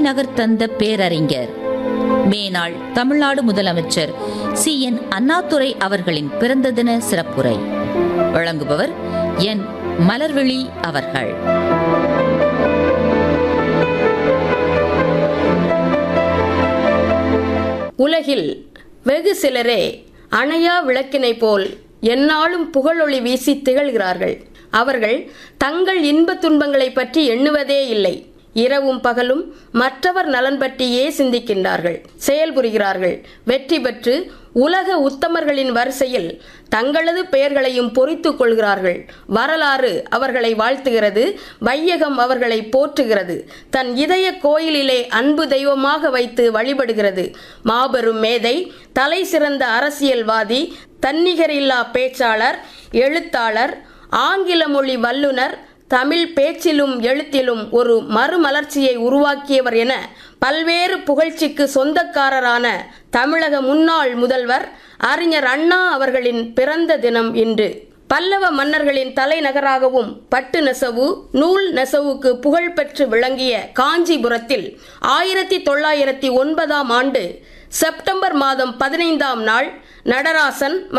நகர் தந்த பேரறிஞர் மேனாள் தமிழ்நாடு முதலமைச்சர் சி என் அண்ணாதுரை அவர்களின் பிறந்த தின சிறப்புரை வழங்குபவர் என் மலர்விழி அவர்கள் உலகில் வெகு சிலரே அணையா விளக்கினைப் போல் எந்நாளும் புகழொளி வீசி திகழ்கிறார்கள் அவர்கள் தங்கள் இன்பத் துன்பங்களைப் பற்றி எண்ணுவதே இல்லை இரவும் பகலும் மற்றவர் நலன் பற்றியே சிந்திக்கின்றார்கள் செயல்புரிகிறார்கள் வெற்றி பெற்று உலக உத்தமர்களின் வரிசையில் தங்களது பெயர்களையும் பொறித்துக் கொள்கிறார்கள் வரலாறு அவர்களை வாழ்த்துகிறது வையகம் அவர்களை போற்றுகிறது தன் இதய கோயிலிலே அன்பு தெய்வமாக வைத்து வழிபடுகிறது மாபெரும் மேதை தலை சிறந்த அரசியல்வாதி தன்னிகரில்லா பேச்சாளர் எழுத்தாளர் ஆங்கில மொழி வல்லுனர் தமிழ் பேச்சிலும் எழுத்திலும் ஒரு மறுமலர்ச்சியை உருவாக்கியவர் என பல்வேறு புகழ்ச்சிக்கு சொந்தக்காரரான தமிழக முன்னாள் முதல்வர் அறிஞர் அண்ணா அவர்களின் பிறந்த தினம் இன்று பல்லவ மன்னர்களின் தலைநகராகவும் பட்டு நெசவு நூல் நெசவுக்கு புகழ்பெற்று விளங்கிய காஞ்சிபுரத்தில் ஆயிரத்தி தொள்ளாயிரத்தி ஒன்பதாம் ஆண்டு செப்டம்பர் மாதம் பதினைந்தாம் நாள் நடராசன்